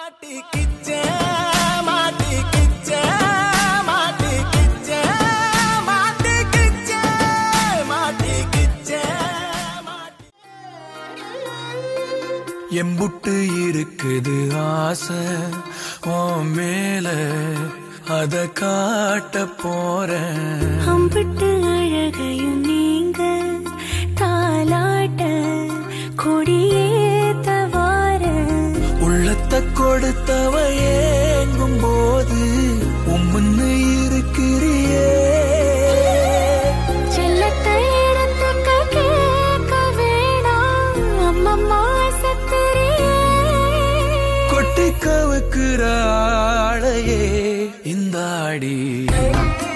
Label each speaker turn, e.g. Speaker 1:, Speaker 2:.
Speaker 1: மாட்டிக்கிச்ச மாட்டிக்கிச்ச மாட்டிக்கிச்ச மாட்டிக்கிச்ச மாட்டிக்கிச்ச எம்புட்டு இருக்குது ஆசை ஓ மேல அத காட்ட போறேன்
Speaker 2: அம்பிட்டு அழகையும் நீங்க தாலாட்ட கொடியேத்த வார
Speaker 1: உள்ளத்தை கொடுத்தவ ஏங்கும் போது உம்முன்னு இருக்கிறியே
Speaker 2: செல்லத்தை இடத்துக்கு கேட்க வேணாம் அம்மம்மா சத்துரியே
Speaker 1: கொட்டி கவுக்குற ஆளையே இந்த ஆடி